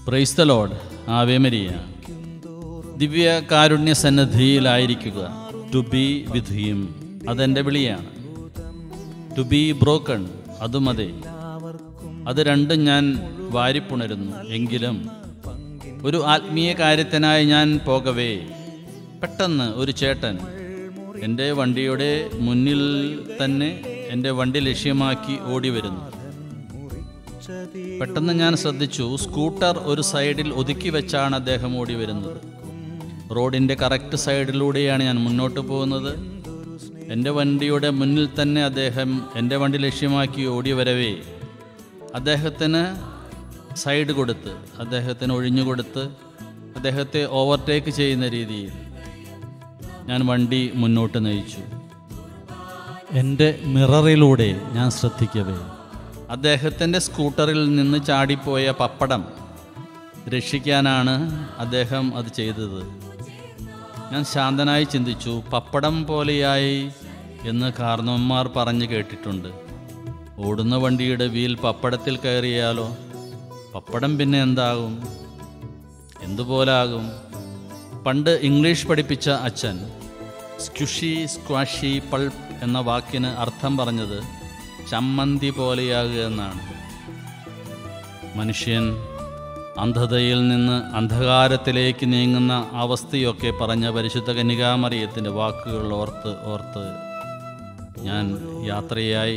price the lord ആവേ മരിയ ദിവ്യ കാരുണ്യ സന്നദ്ധിയിലായിരിക്കുക ടു ബി വിത്ത് ഹിം അതെൻ്റെ വിളിയാണ് ടു ബി ബ്രോക്കൺ അതും അതെ അത് രണ്ടും ഞാൻ വാരിപ്പുണരുന്നു എങ്കിലും ഒരു ആത്മീയ കാര്യത്തിനായി ഞാൻ പോകവേ പെട്ടെന്ന് ഒരു ചേട്ടൻ എൻ്റെ വണ്ടിയുടെ മുന്നിൽ തന്നെ എൻ്റെ വണ്ടി ലക്ഷ്യമാക്കി ഓടി വരുന്നു പെട്ടെന്ന് ഞാൻ ശ്രദ്ധിച്ചു സ്കൂട്ടർ ഒരു സൈഡിൽ ഒതുക്കി വെച്ചാണ് അദ്ദേഹം ഓടി വരുന്നത് റോഡിൻ്റെ കറക്റ്റ് സൈഡിലൂടെയാണ് ഞാൻ മുന്നോട്ട് പോകുന്നത് എൻ്റെ വണ്ടിയുടെ മുന്നിൽ തന്നെ അദ്ദേഹം എൻ്റെ വണ്ടി ലക്ഷ്യമാക്കി ഓടി വരവേ അദ്ദേഹത്തിന് സൈഡ് കൊടുത്ത് അദ്ദേഹത്തിന് ഒഴിഞ്ഞു കൊടുത്ത് അദ്ദേഹത്തെ ഓവർടേക്ക് ചെയ്യുന്ന രീതിയിൽ ഞാൻ വണ്ടി മുന്നോട്ട് നയിച്ചു എൻ്റെ മിററിലൂടെ ഞാൻ ശ്രദ്ധിക്കവേ അദ്ദേഹത്തിൻ്റെ സ്കൂട്ടറിൽ നിന്ന് ചാടിപ്പോയ പപ്പടം രക്ഷിക്കാനാണ് അദ്ദേഹം അത് ചെയ്തത് ഞാൻ ശാന്തനായി ചിന്തിച്ചു പപ്പടം പോലെയായി എന്ന് കാർന്നവന്മാർ പറഞ്ഞു കേട്ടിട്ടുണ്ട് ഓടുന്ന വണ്ടിയുടെ വീൽ പപ്പടത്തിൽ കയറിയാലോ പപ്പടം പിന്നെ എന്താകും എന്തുപോലാകും പണ്ട് ഇംഗ്ലീഷ് പഠിപ്പിച്ച അച്ഛൻ സ്ക്യുഷി സ്ക്വാഷി പൾപ്പ് എന്ന വാക്കിന് അർത്ഥം പറഞ്ഞത് ചമ്മന്തി പോലെയാകുക എന്നാണ് മനുഷ്യൻ അന്ധതയിൽ നിന്ന് അന്ധകാരത്തിലേക്ക് നീങ്ങുന്ന അവസ്ഥയൊക്കെ പറഞ്ഞ പരിശുദ്ധ കന്യകാമറിയത്തിൻ്റെ വാക്കുകൾ ഓർത്ത് ഓർത്ത് ഞാൻ യാത്രയായി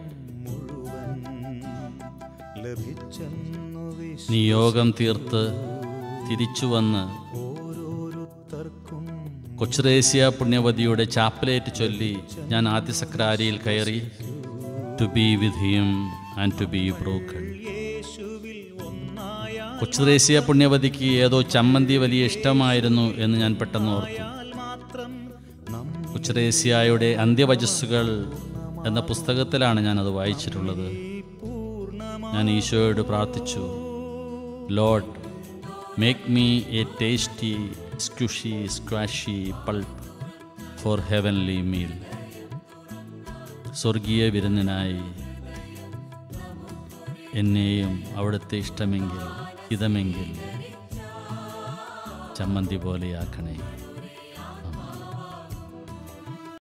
ലഭിച്ചെന്നു നിയോഗം തീർത്ത് തിരിച്ചു വന്ന് വിശ്വോരുത്തർക്കും കൊച്ചുറേസ്യ പുണ്യവതിയുടെ ചാപ്പലേറ്റ് ചൊല്ലി ഞാൻ ആദ്യ സക്രാരിയിൽ കയറി to be with him and to be broken യേശുവിൽ ഒന്നായ കൊച്ചുറേസ്യ പുണ്യവതിക്ക് ഏതോ ചമ്മന്തി വലിയ ഇഷ്ടമായിരുന്നു എന്ന് ഞാൻ പെട്ടെന്ന് ഓർത്തു മാത്രം കൊച്ചുറേസ്യായുടെ അന്ത്യവചസ്സുകൾ എന്ന പുസ്തകത്തിലാണ് ഞാൻ അത് വായിച്ചിട്ടുള്ളത് ഞാൻ ഈശോയോട് പ്രാർത്ഥിച്ചു lord make me a tasty squishy squashy pulp for heavenly meal സ്വർഗീയ വിരുന്നിനായി എന്നെയും അവിടുത്തെ ഇഷ്ടമെങ്കിൽ ഹിതമെങ്കിൽ ചമ്മന്തി പോലെയാക്കണേ